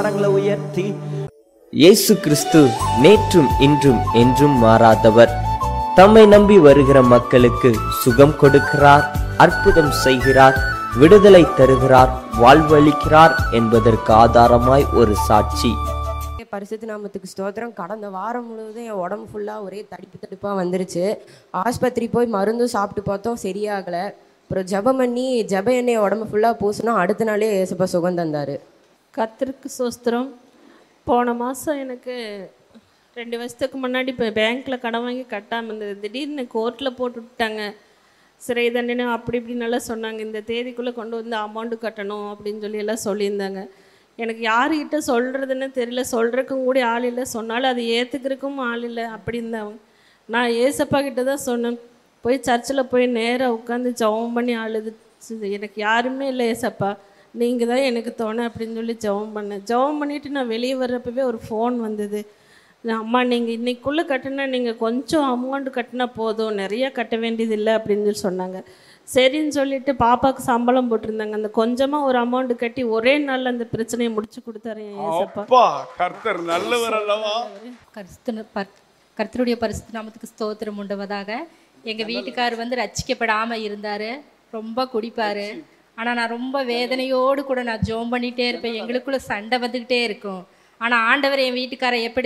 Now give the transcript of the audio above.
கரங்களை உயர்த்தி இயேசு கிறிஸ்து நேற்றும் இன்றும் என்றும் மாறாதவர் தம்மை நம்பி வருகிற மக்களுக்கு சுகம் கொடுக்கிறார் அற்புதம் செய்கிறார் விடுதலை தருகிறார் வாழ்வளிக்கிறார் என்பதற்கு ஆதாரமாய் ஒரு சாட்சி பரிசுத்த நாமத்துக்கு ஸ்தோத்திரம் கடந்த வாரம் முழுவதும் என் உடம்பு ஃபுல்லாக ஒரே தடிப்பு தடிப்பாக வந்துருச்சு ஆஸ்பத்திரி போய் மருந்தும் சாப்பிட்டு பார்த்தோம் சரியாகலை அப்புறம் ஜெபம் பண்ணி ஜெப எண்ணெய் உடம்பு ஃபுல்லாக பூசினோம் அடுத்த நாளே ஏசப்பா சுகம் தந்தார் கர்த்தருக்கு சோஸ்திரம் போன மாதம் எனக்கு ரெண்டு வருஷத்துக்கு முன்னாடி இப்போ பேங்க்கில் கடன் வாங்கி கட்டாமல் இருந்தது திடீர்னு கோர்ட்டில் போட்டு விட்டாங்க சிறை தண்டனை அப்படி இப்படின்னு எல்லாம் சொன்னாங்க இந்த தேதிக்குள்ளே கொண்டு வந்து அமௌண்ட்டு கட்டணும் அப்படின்னு சொல்லி எல்லாம் சொல்லியிருந்தாங்க எனக்கு யாருக்கிட்ட சொல்கிறதுன்னு தெரியல சொல்கிறதுக்கும் கூட ஆள் இல்லை சொன்னாலும் அதை ஏற்றுக்கிறதுக்கும் ஆள் இல்லை அப்படின்னு தான் நான் ஏசப்பா கிட்ட தான் சொன்னேன் போய் சர்ச்சில் போய் நேராக உட்காந்து ஜெபம் பண்ணி அழுது எனக்கு யாருமே இல்லை ஏசப்பா நீங்கள் தான் எனக்கு தோணை அப்படின்னு சொல்லி ஜெபம் பண்ணேன் ஜெபம் பண்ணிவிட்டு நான் வெளியே வர்றப்பவே ஒரு ஃபோன் வந்தது நான், அம்மா நீங்கள் இன்னைக்குள்ளே கட்டினா நீங்கள் கொஞ்சம் அமௌண்ட் கட்டினா போதும் நிறைய கட்ட வேண்டியதில்லை அப்படின்னு சொல்லி சொன்னாங்க சரின்னு சொல்லிட்டு பாப்பாவுக்கு சம்பளம் போட்டிருந்தாங்க அந்த கொஞ்சமாக ஒரு அமௌண்ட் கட்டி ஒரே நாளில் அந்த பிரச்சனையை முடிச்சு கொடுத்தாரு என் ஏசப்பா அப்பா கர்த்தர் நல்லவர் அல்லவா கர்த்தன பர் கர்த்தருடைய பரிசுத்த நாமத்துக்கு ஸ்தோத்திரம் உண்டுவதாக எங்கள் வீட்டுக்கார் வந்து ரட்சிக்கப்படாமல் இருந்தார் ரொம்ப குடிப்பார் ஆனால் நான் ரொம்ப வேதனையோடு கூட நான் ஜோம் பண்ணிகிட்டே இருப்பேன் எங்களுக்குள்ள சண்டை வந்துக்கிட்டே இருக்கும் ஆனால் ஆண்டவர் என் வீட்டுக்காரை எப்படி